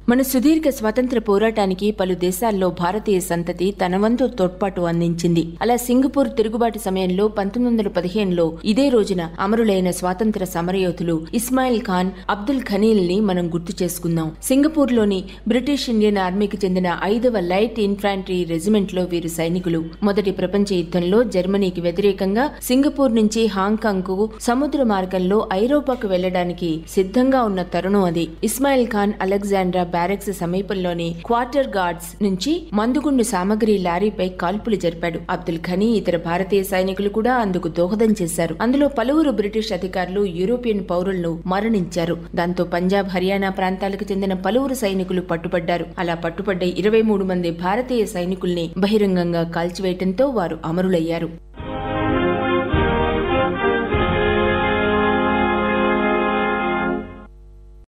మన సుదీర్ఘ స్వాతంత్ర పోరాటానికి పలు దేశాల్లో భారతీయ సంతతి తన వంతు తోడ్పాటు అందించింది అలా సింగపూర్ తిరుగుబాటు సమయంలో పంతొమ్మిది వందల పదిహేనులో ఇదే రోజున అమరులైన స్వాతంత్ర సమరయోధులు ఇస్మాయిల్ ఖాన్ అబ్దుల్ ఖనీల్ ని మనం గుర్తు చేసుకుందాం సింగపూర్ లోని బ్రిటిష్ ఇండియన్ ఆర్మీకి చెందిన ఐదవ లైట్ ఇన్ఫాంట్రీ రెజిమెంట్ లో వీరు సైనికులు మొదటి ప్రపంచ యుద్ధంలో జర్మనీకి వ్యతిరేకంగా సింగపూర్ నుంచి హాంకాంగ్ కు సముద్ర మార్గంలో ఐరోపాకు వెళ్లడానికి సిద్ధంగా ఉన్న తరుణం అది ఇస్మాయిల్ ఖాన్ అలెగ్జాండ్రా బ్యారెక్స్ సమీపంలోని క్వార్టర్ గార్డ్స్ నుంచి మందుగుండు సామగ్రి లారీపై కాల్పులు జరిపాడు అబ్దుల్ ఖనీ ఇతర భారతీయ సైనికులు కూడా అందుకు దోహదం చేశారు అందులో పలువురు బ్రిటిష్ అధికారులు యూరోపియన్ పౌరులను మరణించారు దాంతో పంజాబ్ హర్యానా ప్రాంతాలకు చెందిన పలువురు సైనికులు పట్టుబడ్డారు అలా పట్టుబడ్డ ఇరవై మూడు మంది భారతీయ సైనికుల్ని బహిరంగంగా కాల్చివేయటంతో వారు అమరులయ్యారు